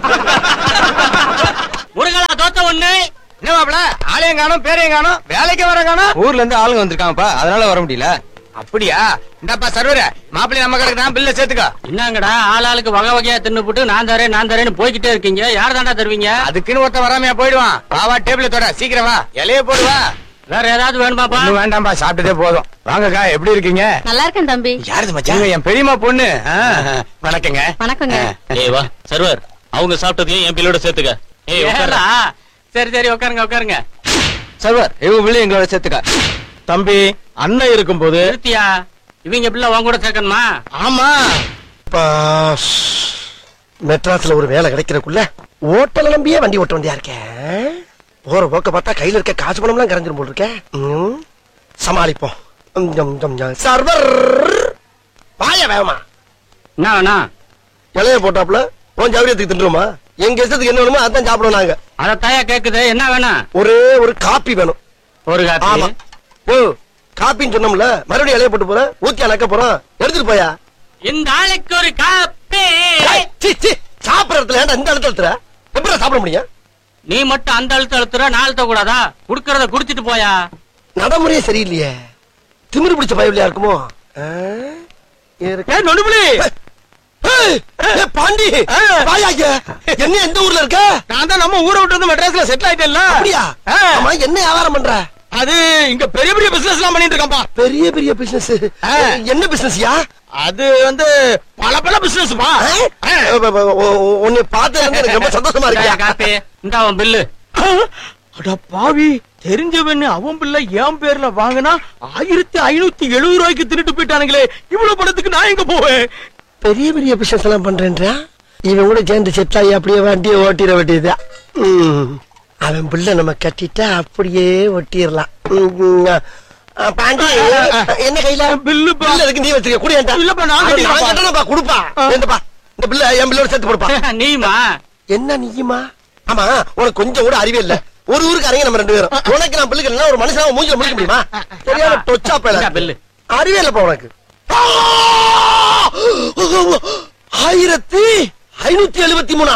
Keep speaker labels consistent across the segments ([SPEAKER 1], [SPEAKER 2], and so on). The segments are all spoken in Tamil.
[SPEAKER 1] முருகலா தோத்த ஒண்ணு
[SPEAKER 2] என்ன மாப்பிள ஆலயம் காணும் பேரையும் காணும் வேலைக்கு வர காணும்
[SPEAKER 3] ஊர்ல இருந்து ஆளுங்க வந்திருக்காங்கப்பா அதனால வர முடியல
[SPEAKER 2] அப்படியா இந்தாப்பா சர்வர மாப்பிள்ளை நம்ம கடைக்கு தான் பில்ல சேர்த்துக்கோ
[SPEAKER 1] என்னங்கடா ஆள் ஆளுக்கு வகை வகையா தின்னு போட்டு நான் தரேன் நான் தரேன்னு போய்கிட்டே இருக்கீங்க யார் தாண்டா தருவீங்க
[SPEAKER 2] அதுக்குன்னு ஒருத்த வராமையா போயிடுவான் வாவா டேபிள் தொட சீக்கிரம் வா இலைய போடுவா
[SPEAKER 1] வேற ஏதாவது வேணுமாப்பா
[SPEAKER 2] ஒண்ணும் வேண்டாம்பா சாப்பிட்டதே போதும் வாங்கக்கா எப்படி இருக்கீங்க
[SPEAKER 4] நல்லா இருக்கேன் தம்பி
[SPEAKER 2] யாருது மச்சான் என் பெரியம்மா பொண்ணு ஆ, வணக்கங்க
[SPEAKER 4] வணக்கங்க
[SPEAKER 5] ஏய் வா சர்வர் அவங்க சாப்பிட்டதையும் என் பிள்ளோட சேர்த்துக்க ஏய் உட்கார்றா.
[SPEAKER 1] ஏடா? சரி சரி உட்காருங்க உட்காருங்க
[SPEAKER 3] சர்வர் இவங்க பிள்ளை எங்களோட சேர்த்துக்க
[SPEAKER 5] தம்பி அண்ணன் இருக்கும்போது
[SPEAKER 1] நிறுத்தியா இவங்க பிள்ளை உன் கூட சேர்க்கணுமா
[SPEAKER 2] ஆமா
[SPEAKER 6] மெட்ராஸ்ல ஒரு வேலை கிடைக்கிறதுக்குள்ள ஓட்டல நம்பியே வண்டி ஓட்ட வண்டியா இருக்கேன் போற போக்க பார்த்தா கையில இருக்க காசு பணம்லாம் கரைஞ்சிரும் போல் இருக்கேன் ம், சமாளிப்போம் ம், ம், ம், ம். சர்வர் வாய வேகமா
[SPEAKER 1] என்ன வேணா
[SPEAKER 6] இலைய போட்டாப்புல உன் ஜவுரியத்துக்கு தின்றுமா எங்க இஷ்டத்துக்கு என்ன வேணுமோ அதான் சாப்பிடுவோம் நாங்க
[SPEAKER 1] அத தாயா கேக்குது என்ன வேணா
[SPEAKER 6] ஒரே ஒரு காப்பி வேணும்
[SPEAKER 1] ஒரு
[SPEAKER 6] ஆமா
[SPEAKER 1] காப்பி
[SPEAKER 6] ஓ காப்பின்னு சொன்னோம்ல மறுபடியும் இலைய போட்டு போறேன் ஊத்தி நக்க போறோம் எடுத்துட்டு போயா
[SPEAKER 1] இந்த ஆளுக்கு ஒரு காப்பி
[SPEAKER 6] ஏய், சீ, சீ, சாப்பிடுற இடத்துல ஏன்டா இந்த இடத்துல எடுத்துற? எப்படி சாப்பிட முடியும்
[SPEAKER 1] நீ மட்டும் அந்த அழுத்த அழுத்துற நான் அழுத்த கூடாதா குடுக்கறத குடுத்துட்டு போயா
[SPEAKER 6] நடைமுறையே சரியில்லையே திமிரு பிடிச்ச பயவில்லையா இருக்குமோ ஆ? இருக்கு.
[SPEAKER 2] நொடுபுலி
[SPEAKER 6] ஏய், ஏய், பாண்டி வாயா இங்க. என்ன எந்த ஊர்ல இருக்க
[SPEAKER 2] நான் தான் நம்ம ஊரை விட்டு வந்து மெட்ராஸ்ல செட்டில் ஆயிட்டேன்ல
[SPEAKER 6] அப்படியா
[SPEAKER 2] ஆ.
[SPEAKER 6] ஆமா என்ன வியாபாரம் பண்ற
[SPEAKER 2] அது இங்க பெரிய பெரிய பிசினஸ் எல்லாம் பண்ணிட்டு இருக்கான்ப்பா
[SPEAKER 6] பெரிய பெரிய பிசினஸ்
[SPEAKER 2] ஆ.
[SPEAKER 6] என்ன பிசினஸ்யா
[SPEAKER 2] அது வந்து பல பல பிசினஸ் பா
[SPEAKER 6] உன்னை பார்த்து எனக்கு ரொம்ப சந்தோஷமா
[SPEAKER 1] இந்தாயா
[SPEAKER 6] இருக்கியா
[SPEAKER 1] காப்பி இந்த அவன் பில்லு
[SPEAKER 2] அட பாவி தெரிஞ்சவன்னு அவன் பிள்ளை என் பேர்ல வாங்கினா ஆயிரத்தி ஐநூத்தி எழுபது ரூபாய்க்கு திருட்டு போயிட்டானுங்களே இவ்வளவு பணத்துக்கு நான் எங்க போவேன்
[SPEAKER 6] பெரிய பெரிய பிசினஸ் எல்லாம் பண்றேன்றா இவன் கூட சேர்ந்து செட் ஆகி அப்படியே வண்டியை ஓட்டிட வேண்டியதுதான் ம். அவன் பிள்ளை நம்ம கட்டிட்டா அப்படியே ஒட்டிடலாம் பாண்டி என்ன கையில
[SPEAKER 2] பில்லு பா.
[SPEAKER 6] பில்லு இருக்கு நீ வச்சிருக்க கூட
[SPEAKER 2] இல்லப்பா, நான் கட்டிக்கிறேன்ப்பா.
[SPEAKER 6] கொடுப்பா என்னப்பா இந்த பிள்ளை என் பிள்ளோட சேர்த்து கொடுப்பா
[SPEAKER 1] நீமா
[SPEAKER 6] என்ன நீயுமா ஆமா உனக்கு கொஞ்சம் கூட அறிவே இல்ல ஒரு ஊருக்கு அரங்க நம்ம ரெண்டு பேரும் உனக்கு நான் பிள்ளைக்கு ஒரு மனுஷன் மூஞ்சில முடிக்க முடியுமா தெரியாம தொச்சா
[SPEAKER 1] இந்தா
[SPEAKER 6] பேல
[SPEAKER 1] பில்லு
[SPEAKER 6] அறிவே இல்லப்பா உனக்கு ஆயிரத்தி ஐநூத்தி எழுபத்தி மூணா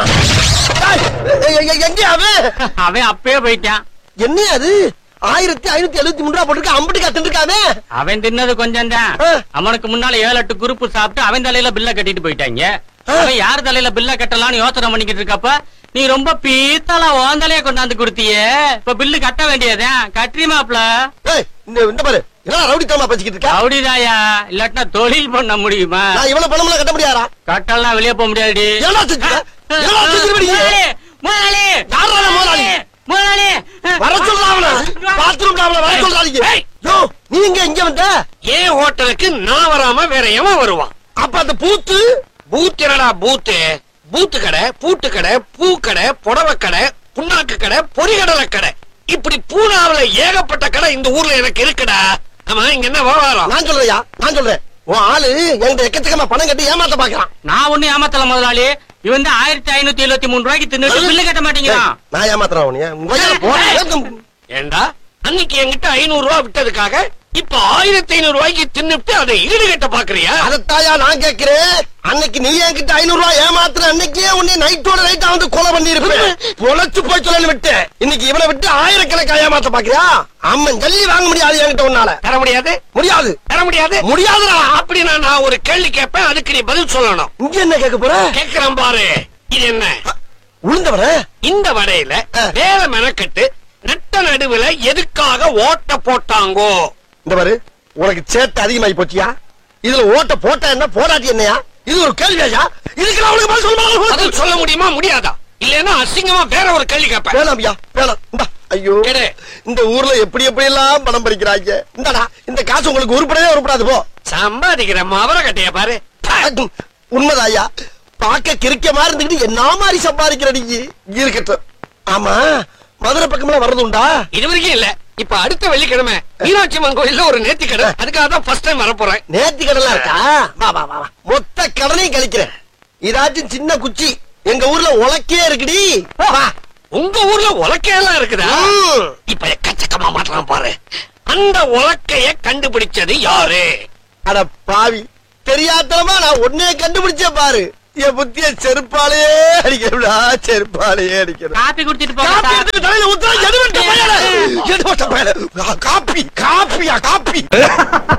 [SPEAKER 6] எங்க அவன்
[SPEAKER 1] அவன் அப்பயே போயிட்டான்
[SPEAKER 6] என்ன அது ஆயிரத்தி ஐநூத்தி எழுபத்தி மூணு ரூபா போட்டுருக்க அம்பட்டு கத்துருக்கானே
[SPEAKER 1] அவன் தின்னது கொஞ்சம் தான்
[SPEAKER 6] ஆ.
[SPEAKER 1] அவனுக்கு முன்னால ஏழு எட்டு குரூப் சாப்பிட்டு அவன் தலையில பில்ல கட்டிட்டு போயிட்டாங்க அவன் யார் தலையில பில்ல கட்டலாம்னு யோசனை பண்ணிக்கிட்டு இருக்கப்ப நீ ரொம்ப பீத்தலா உன் தலைய கொண்டாந்து கொடுத்தியே இப்ப பில்லு கட்ட வேண்டியதுதான் கட்டுறிமாப்ல
[SPEAKER 6] ஏய், இந்த இந்த பாரு என்ன ரவுடித்தனமா பேசிக்கிட்டு இருக்க
[SPEAKER 1] அப்படிதாயா இல்லாட்டினா தொழில் பண்ண முடியுமா
[SPEAKER 6] நான் இவ்வளவு பணம்லாம் கட்ட முடியாதா
[SPEAKER 1] கட்டலாம் வெளியே போக முடியாதுடி
[SPEAKER 6] ஏன்னா செஞ்சுக்க? ஏன்னா செஞ்சுக்க நீ?
[SPEAKER 1] முதலாளி, முதலாளி,
[SPEAKER 6] யாரா முதலாளி?
[SPEAKER 1] முதலாளி.
[SPEAKER 6] வர சொல்றா அவன பாத்ரூம் அவன வர சொல்றாதீங்க யோ நீ எங்க இங்க வந்த
[SPEAKER 7] ஏன் ஹோட்டலுக்கு நான் வராம வேற எவன் வருவான்
[SPEAKER 6] அப்ப அந்த பூத்து
[SPEAKER 7] பூத் என்னடா பூத்து பூத்து கடை பூட்டு கடை பூ கடை புடவை கடை புண்ணாக்கு கடை பொறிகடலை கடை இப்படி பூனாவுல ஏகப்பட்ட கடை இந்த ஊர்ல எனக்கு இருக்குடா ஆமா இங்க என்ன விவகாரம்
[SPEAKER 6] நான் சொல்றேயா நான் சொல்றேன் உன் ஆளு என்கிட்ட எக்கச்சக்கமா பணம் கட்டி ஏமாத்த பாக்குறான்
[SPEAKER 1] நான் ஒண்ணு ஏமாத்தல முதலாளி இவன் தான் ஆயிரத்தி ஐநூத்தி எழுபத்தி மூணு ரூபாய்க்கு தின்னுட்டு பில்லு கட்ட மாட்டேங்கிறான்
[SPEAKER 6] ஏய், நான் ஏமாத்துறேன் உன்னைய. உன் கையில போன
[SPEAKER 7] ஏண்டா அன்னைக்கு என்கிட்ட ஐநூறு ரூபாய் விட்டதுக்காக இப்ப ஆயிரத்தி ஐநூறு ரூபாய்க்கு தின்னுட்டு அதை ஈடுகட்ட பாக்குறியா
[SPEAKER 6] அதத்தாயா நான் கேக்குறேன் அன்னைக்கு நீ என்கிட்ட ஐநூறு ரூபாய் ஏமாத்துற அன்னைக்கே உன்னை நைட்டோட நைட்டா வந்து கொலை பண்ணி இருப்பேன் பொழைச்சு போய் சொல்லு விட்டேன் இன்னைக்கு இவனை விட்டு ஆயிரக்கணக்கா ஏமாத்த பாக்குறியா அம்மன் ஜல்லி வாங்க முடியாது என்கிட்ட உன்னால
[SPEAKER 7] தர முடியாது
[SPEAKER 6] முடியாது
[SPEAKER 7] தர முடியாது
[SPEAKER 6] முடியாதுடா
[SPEAKER 7] அப்படின்னா நான் ஒரு கேள்வி கேட்பேன் அதுக்கு நீ பதில் சொல்லணும்
[SPEAKER 6] இங்க என்ன கேட்க போற
[SPEAKER 7] கேக்குறேன் பாரு இது என்ன
[SPEAKER 6] உளுந்தவன
[SPEAKER 7] இந்த வடையில
[SPEAKER 6] ஆ.
[SPEAKER 7] வேற மெனக்கட்டு நட்ட நடுவுல எதுக்காக ஓட்ட போட்டாங்கோ
[SPEAKER 6] இந்த பாரு உனக்கு சேட்டை அதிகமாயி போச்சியா இதுல ஓட்ட போட்டா என்ன போடாட்டி என்னையா இது ஒரு கேள்வியா இதுக்கு நான் உனக்கு பதில் சொல்ல
[SPEAKER 7] பதில் சொல்ல முடியுமா முடியாதா இல்லன்னா அசிங்கமா வேற ஒரு கேள்வி கேட்பேன்
[SPEAKER 6] வேணாம்யா வேணாம் இந்தா ஐயோ
[SPEAKER 7] எடு.
[SPEAKER 6] இந்த ஊர்ல எப்படி எப்படி எல்லாம் பணம் பறிக்கிறாங்க இந்தாடா இந்த காசு உங்களுக்கு உருப்படவே உருப்படாது போ
[SPEAKER 7] சம்பாதிக்கிற மவர கட்டைய பாரு
[SPEAKER 6] அக்கும், உண்மைதான் ஐயா பார்க்க கிறுக்க மாதிரி இருந்துக்கிட்டு என்ன மாதிரி சம்பாதிக்கிற நீங்க இருக்கட்டும் ஆமா மதுரை பக்கம்லாம் வர்றது உண்டா
[SPEAKER 7] இது வரைக்கும் இல்ல இப்ப அடுத்த வெள்ளிக்கிழமை மீனாட்சி அம்மன் கோயில்ல ஒரு நேர்த்தி கடை அதுக்காக தான் ஃபர்ஸ்ட் டைம் வரப்போறேன்
[SPEAKER 6] நேர்த்தி கடலாம் இருக்கா வா வா வா வா. மொத்த கடனையும் கழிக்கிறேன் இதாச்சும் சின்ன குச்சி எங்க ஊர்ல உலக்கே இருக்குடி வா
[SPEAKER 7] உங்க ஊர்ல உலக்கையெல்லாம் இருக்குதா
[SPEAKER 6] ம்.
[SPEAKER 7] இப்ப எக்கச்சக்கமா மாட்டலாம் பாரு அந்த உலக்கைய கண்டுபிடிச்சது யாரு
[SPEAKER 6] அட பாவி தெரியாதனமா நான் உன்னைய கண்டுபிடிச்சே பாரு என் புத்திய செருப்பாலேயே அடிக்கிறா செருப்பாலேயே அடிக்கிறா
[SPEAKER 1] காப்பி குடிச்சிட்டு போங்க
[SPEAKER 6] காப்பி
[SPEAKER 1] சார்
[SPEAKER 6] எடுத்து தலையில ஊத்துறா எடுபட்ட பயல எடுபட்ட பயல காப்பி காப்பியா காப்பி